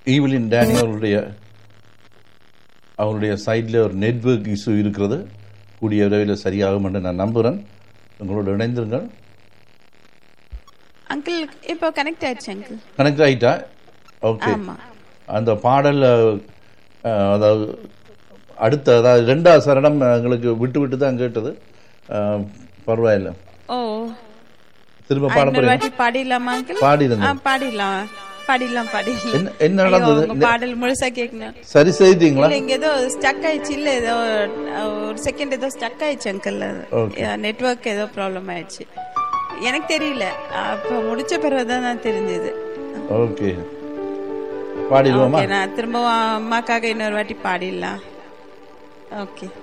Evelyn Danny அவருடைய அவருடைய சைடில் ஒரு நெட்வொர்க் இஷ்யூ இருக்கிறது கூடிய விரைவில் சரியாகும் என்று நான் நம்புகிறேன் உங்களோட இணைந்திருங்கள் அங்கிள் இப்போ கனெக்ட் ஆயிடுச்சு அங்கிள் கனெக்ட் ஆகிட்டா ஓகே ஆமா அந்த பாடல் அஹ், அதாவது அடுத்த அதாவது ரெண்டாவது சரணம் எங்களுக்கு விட்டு விட்டு தான் கேட்டது அஹ், பரவாயில்ல ஓ திரும்ப பாட இன்னொரு போறீங்க வாட்டி பாடிடலாமா அங்கிள் ஆ பாடிருந்தேன் பாடிடலாம் பாடிடலாம் பாடிடலாம் என்ன என்ன ஐயோ, நடந்தது உங்க பாடல் முழுசா கேட்கணும் சரி செய்தீங்களா இல்ல இங்க ஏதோ ஸ்டக் ஆயிடுச்சு இல்ல ஏதோ அஹ், ஒரு செகண்ட் ஏதோ ஸ்டக் ஆயிடுச்சு அங்கிள் Okay. நெட்வொர்க் ஏதோ ப்ராப்ளம் ஆயிடுச்சு எனக்கு தெரியல அப்ப முடிச்ச பிறகுதான் தான் தெரிஞ்சது ஓகே பாடிடுவோமா ஓகே நான் திரும்பவும் அம்மாக்காக இன்னொரு வாட்டி பாடிடலாம் ஓகே